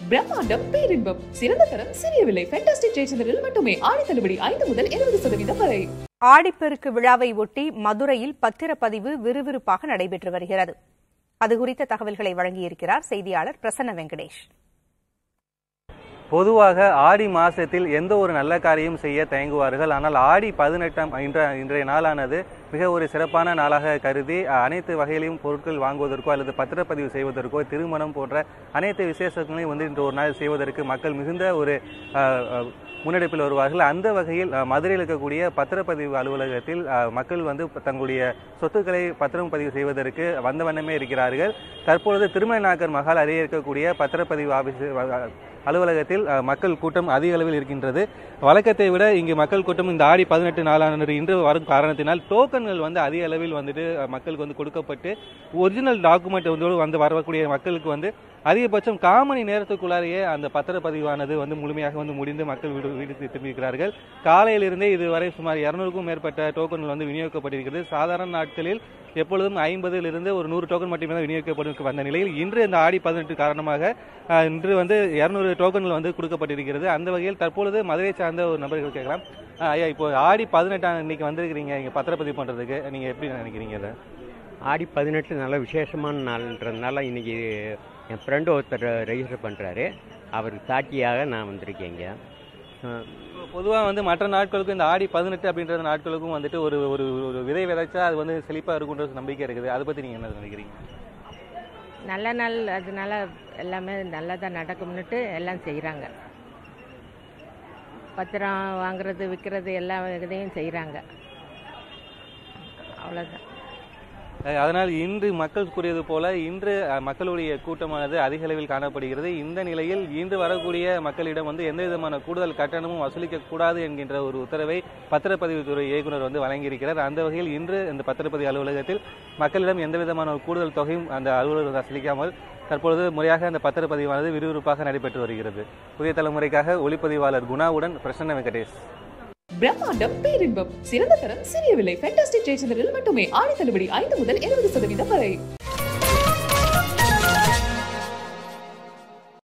பிரம்மாண்டம் பேரின்பம் சிறந்த தரம் சிறிய விலை ஃபேண்டாஸ்டிக் ஜெயச்சந்திரில் மட்டுமே ஆடி தள்ளுபடி ஐந்து முதல் இருபது சதவீதம் வரை ஆடிப்பெருக்கு விழாவை ஒட்டி மதுரையில் பத்திரப்பதிவு விறுவிறுப்பாக நடைபெற்று வருகிறது அது குறித்த தகவல்களை வழங்கியிருக்கிறார் செய்தியாளர் பிரசன்ன வெங்கடேஷ் பொதுவாக ஆடி மாசத்தில் எந்த ஒரு நல்ல காரியம் செய்ய தயங்குவார்கள் ஆனால் ஆடி பதினெட்டாம் இன்ற இன்றைய நாளானது மிக ஒரு சிறப்பான நாளாக கருதி அஹ், அனைத்து வகையிலையும் பொருட்கள் வாங்குவதற்கோ அல்லது பத்திரப்பதிவு செய்வதற்கோ திருமணம் போன்ற அனைத்து விசேஷங்களையும் வந்து இன்று ஒரு நாள் செய்வதற்கு மக்கள் மிகுந்த ஒரு அஹ், அஹ், முன்னெடுப்பில் வருவார்கள் அந்த வகையில் அஹ், மதுரையில் இருக்கக்கூடிய பத்திரப்பதிவு அலுவலகத்தில் அஹ், மக்கள் வந்து தங்களுடைய சொத்துக்களை பத்திரம் பதிவு செய்வதற்கு வந்த வண்ணமே இருக்கிறார்கள் தற்பொழுது திருமணநாயக்கர் மகால் அருகே இருக்கக்கூடிய பத்திரப்பதிவு ஆபீஸ் அஹ், அலுவலகத்தில் அஹ், மக்கள் கூட்டம் அதிக அளவில் இருக்கின்றது வழக்கத்தை விட இங்கு மக்கள் கூட்டம் இந்த ஆடி பதினெட்டு நாளான இன்று வரும் காரணத்தினால் டோக்கன்கள் வந்து அதிக அளவில் வந்துட்டு அஹ், மக்களுக்கு வந்து கொடுக்கப்பட்டு ஒரிஜினல் டாக்குமெண்ட் வந்து வந்து வரக்கூடிய மக்களுக்கு வந்து அதிகபட்சம் கால் மணி நேரத்துக்குள்ளாரையே அந்த பத்திரப்பதிவானது வந்து முழுமையாக வந்து முடிந்து மக்கள் வீடு வீட்டுக்கு திரும்பியிருக்கிறார்கள் காலையிலிருந்தே இதுவரை சுமார் இருநூறுக்கும் மேற்பட்ட டோக்கன்கள் வந்து விநியோகிக்கப்பட்டிருக்கிறது சாதாரண நாட்களில் எப்பொழுதும் ஐம்பதிலிருந்து ஒரு நூறு டோக்கன் மட்டுமே தான் விநியோகிக்கப்பட்டு வந்த நிலையில் இன்று இந்த ஆடி பதினெட்டு காரணமாக அஹ், இன்று வந்து இருநூறு டோக்கன்கள் வந்து கொடுக்கப்பட்டிருக்கிறது அந்த வகையில் தற்பொழுது மதுரை சார்ந்த ஒரு நபர்கள் கேட்கலாம் அஹ், ஐயா இப்போ ஆடி பதினெட்டாம் இன்னைக்கு வந்திருக்கிறீங்க இங்க பத்திரப்பதிவு பண்றதுக்கு நீங்க எப்படி நினைக்கிறீங்க இதை ஆடி பதினெட்டு நல்ல விசேஷமான நாள்ன்றதுனால இன்னைக்கு என் ஃப்ரெண்டு ஒருத்தர் ரெஜிஸ்டர் பண்ணுறாரு அவருக்கு சாட்சியாக நான் வந்திருக்கேங்க அஹ், பொதுவாக வந்து மற்ற நாட்களுக்கும் இந்த ஆடி பதினெட்டு அப்படின்ற நாட்களுக்கும் வந்துட்டு ஒரு ஒரு ஒரு விதை விதைச்சா அது வந்து செழிப்பாக இருக்குன்ற நம்பிக்கை இருக்குது அதை பற்றி நீங்கள் என்ன நினைக்கிறீங்க நல்ல நாள் அதனால எல்லாமே நல்லதாக நடக்கும்னுட்டு எல்லாம் செய்கிறாங்க பத்திரம் வாங்குறது விற்கிறது எல்லா இதையும் செய்கிறாங்க அவ்வளோதான் அஹ் அதனால் இன்று மக்கள் கூறியது போல இன்று அஹ், மக்களுடைய கூட்டமானது அதிக அளவில் காணப்படுகிறது இந்த நிலையில் இன்று வரக்கூடிய மக்களிடம் வந்து எந்த விதமான கூடுதல் கட்டணமும் வசூலிக்க கூடாது என்கின்ற ஒரு உத்தரவை பத்திரப்பதிவுத்துறை இயக்குனர் வந்து வழங்கியிருக்கிறார் அந்த வகையில் இன்று இந்த பத்திரப்பதிவு அலுவலகத்தில் மக்களிடம் எந்த விதமான ஒரு கூடுதல் தொகையும் அந்த அலுவலகம் வசூலிக்காமல் தற்பொழுது முறையாக அந்த பத்திரப்பதிவானது விறுவிறுப்பாக நடைபெற்று வருகிறது புதிய தலைமுறைக்காக ஒளிப்பதிவாளர் குணாவுடன் பிரசன்ன வெங்கடேஷ் பிரம்மாண்டம் பேரின்பம் சிறந்த தரம் சிறிய விலை ஃபேண்டாஸ்டிக் ஜெயச்சந்திரில் மட்டுமே ஆடி தள்ளுபடி ஐந்து முதல் இருபது சதவீதம் வரை